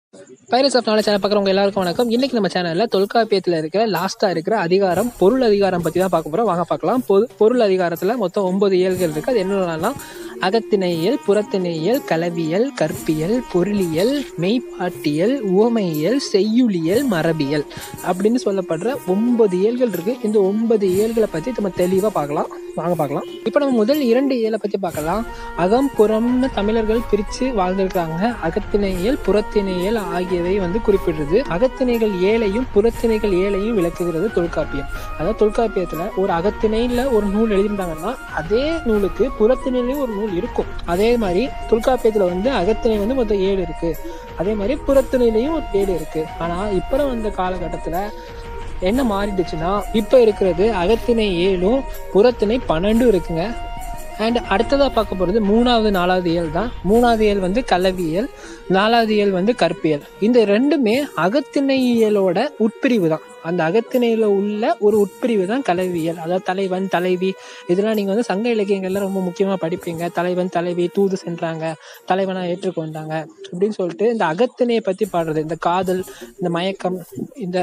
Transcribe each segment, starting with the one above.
Pyrus of knowledge channel பார்க்குறவங்க எல்லாருக்கும் வணக்கம் இன்னைக்கு நம்ம சேனலில் தொல்காப்பியத்தில் இருக்கிற லாஸ்ட்டாக இருக்கிற அதிகாரம் பொருள் அதிகாரம் பற்றி தான் பார்க்க போகிறோம் வாங்க பார்க்கலாம் பொது பொருள் அதிகாரத்தில் மொத்தம் ஒன்பது இயல்கள் இருக்குது அது என்னென்னலாம் அகத்திணையியல் புறத்திணையியல் கலவியல் கற்பியல் பொருளியல் மெய்ப்பாட்டியல் உவமையியல் செய்யுளியல் மரபியல் அப்படின்னு சொல்லப்படுற ஒன்பது இயல்கள் இருக்கு இந்த ஒன்பது இயல்களை பற்றி நம்ம தெளிவாக பார்க்கலாம் வாங்க பார்க்கலாம் இப்போ நம்ம முதல் இரண்டு இயலை பற்றி பார்க்கலாம் அகம் புறம்னு தமிழர்கள் பிரித்து வாழ்ந்திருக்காங்க அகத்திணையியல் புறத்திணையியல் ஆகியவை வந்து குறிப்பிடுறது அகத்திணைகள் ஏழையும் புறத்திணைகள் ஏழையும் விளக்குகிறது தொல்காப்பியம் அதாவது தொல்காப்பியத்தில் ஒரு அகத்திணையில் ஒரு நூல் எழுதியிருந்தாங்கன்னா அதே நூலுக்கு புறத்திணையிலையும் ஒரு நூல் இருக்கும் அதே மாதிரி தொல்காப்பியத்தில் வந்து அகத்திணை வந்து மொத்தம் ஏழு இருக்கு அதே மாதிரி புறத்திணையிலையும் ஒரு ஏழு இருக்கு ஆனால் இப்போ வந்த காலகட்டத்தில் என்ன மாறிடுச்சுன்னா இப்போ இருக்கிறது அகத்திணை ஏழும் புறத்திணை பன்னெண்டும் இருக்குங்க அண்ட் அடுத்ததாக பார்க்க போகிறது மூணாவது நாலாவது இயல் தான் மூணாவது இயல் வந்து கலவியல் நாலாவது இயல் வந்து கற்பியல் இந்த ரெண்டுமே அகத்திணையியலோட உட்பிரிவு தான் அந்த அகத்திணையில் உள்ள ஒரு உட்பிரிவு தான் கலவியல் அதாவது தலைவன் தலைவி இதெல்லாம் நீங்கள் வந்து சங்க இலக்கியங்கள்ல ரொம்ப முக்கியமாக படிப்பீங்க தலைவன் தலைவி தூது சென்றாங்க தலைவனாக ஏற்றுக்கொண்டாங்க அப்படின்னு சொல்லிட்டு இந்த அகத்திணையை பற்றி பாடுறது இந்த காதல் இந்த மயக்கம் இந்த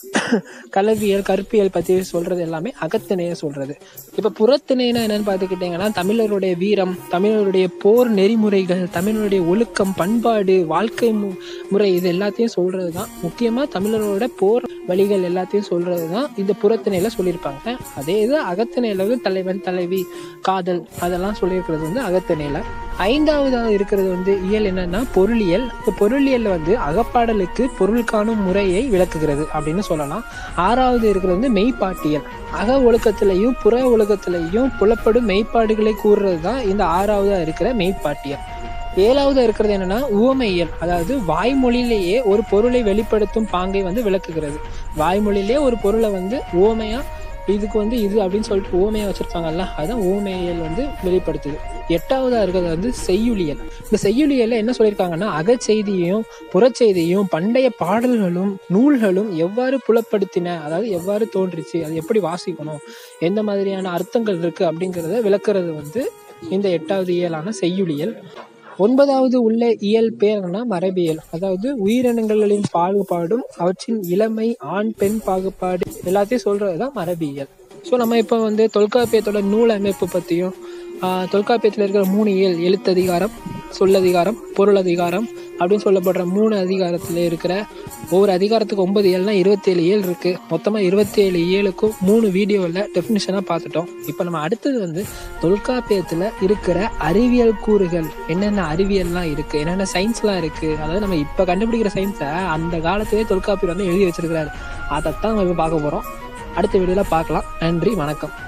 கலவியல் கற்பியல் பற்றி சொல்றது எல்லாமே அகத்திணையை சொல்றது இப்போ புறத்திணைனா என்னன்னு பார்த்துக்கிட்டிங்கன்னா தமிழருடைய வீரம் தமிழருடைய போர் நெறிமுறைகள் தமிழருடைய ஒழுக்கம் பண்பாடு வாழ்க்கை மு- முறை இது எல்லாத்தையும் சொல்றது தான் முக்கியமாக தமிழரோட போர் வழிகள் எல்லாத்தையும் சொல்றது தான் இந்த புறத்திணையில சொல்லியிருப்பாங்க அதே இது அகத்திணையில வந்து தலைவன் தலைவி காதல் அதெல்லாம் சொல்லியிருக்கிறது வந்து அகத்திணையில ஐந்தாவதாக இருக்கிறது வந்து இயல் என்னன்னா பொருளியல் இந்த பொருளியல்ல வந்து அகப்பாடலுக்கு பொருள் காணும் முறையை விளக்குகிறது அப்படின்னு சொல்லலாம் ஆறாவது இருக்கிறது வந்து மெய்ப்பாட்டியல் அக ஒழுக்கத்திலையும் புற ஒழுக்கத்திலையும் புலப்படும் மெய்ப்பாடுகளை கூறுறது தான் இந்த ஆறாவதா இருக்கிற மெய்ப்பாட்டியல் ஏழாவது இருக்கிறது என்னன்னா உவமையியல் அதாவது வாய்மொழியிலேயே ஒரு பொருளை வெளிப்படுத்தும் பாங்கை வந்து விளக்குகிறது வாய்மொழியிலேயே ஒரு பொருளை வந்து உவமையா இதுக்கு வந்து இது அப்படின்னு சொல்லிட்டு ஊமையாக வச்சிருப்பாங்கல்ல அதுதான் ஊமையியல் வந்து வெளிப்படுத்துது எட்டாவதா இருக்கிறது வந்து செய்யுளியல் இந்த செய்யுளியல்ல என்ன சொல்லியிருக்காங்கன்னா அகச்செய்தியையும் புறச்செய்தியையும் பண்டைய பாடல்களும் நூல்களும் எவ்வாறு புலப்படுத்தின அதாவது எவ்வாறு தோன்றுச்சு அது எப்படி வாசிக்கணும் எந்த மாதிரியான அர்த்தங்கள் இருக்கு அப்படிங்கிறத விளக்குறது வந்து இந்த எட்டாவது இயலான செய்யுளியல் ஒன்பதாவது உள்ள இயல் பேர் என்னன்னா மரபியல் அதாவது உயிரினங்களின் பாகுபாடும் அவற்றின் இளமை ஆண் பெண் பாகுபாடு எல்லாத்தையும் சொல்றது தான் மரபியல் ஸோ நம்ம இப்போ வந்து தொல்காப்பியத்தோட நூல் அமைப்பு பற்றியும் தொல்காப்பியத்தில் இருக்கிற மூணு இயல் எழுத்ததிகாரம் சொல்லதிகாரம் பொருள் அதிகாரம் அப்படின்னு சொல்லப்படுற மூணு அதிகாரத்தில் இருக்கிற ஒவ்வொரு அதிகாரத்துக்கு ஒன்பது ஏழுனா இருபத்தேழு ஏழு இருக்கு மொத்தமாக இருபத்தேழு ஏழுக்கும் மூணு வீடியோவில் டெஃபினிஷனாக பார்த்துட்டோம் இப்போ நம்ம அடுத்தது வந்து தொல்காப்பியத்தில் இருக்கிற அறிவியல் கூறுகள் என்னென்ன அறிவியல்லாம் இருக்கு என்னென்ன சயின்ஸ்லாம் இருக்கு அதாவது நம்ம இப்போ கண்டுபிடிக்கிற சயின்ஸை அந்த காலத்திலே தொல்காப்பியர் வந்து எழுதி வச்சிருக்கிறாரு அதைத்தான் நம்ம இப்போ பார்க்க போகிறோம் அடுத்த வீடியோவில் பார்க்கலாம் நன்றி வணக்கம்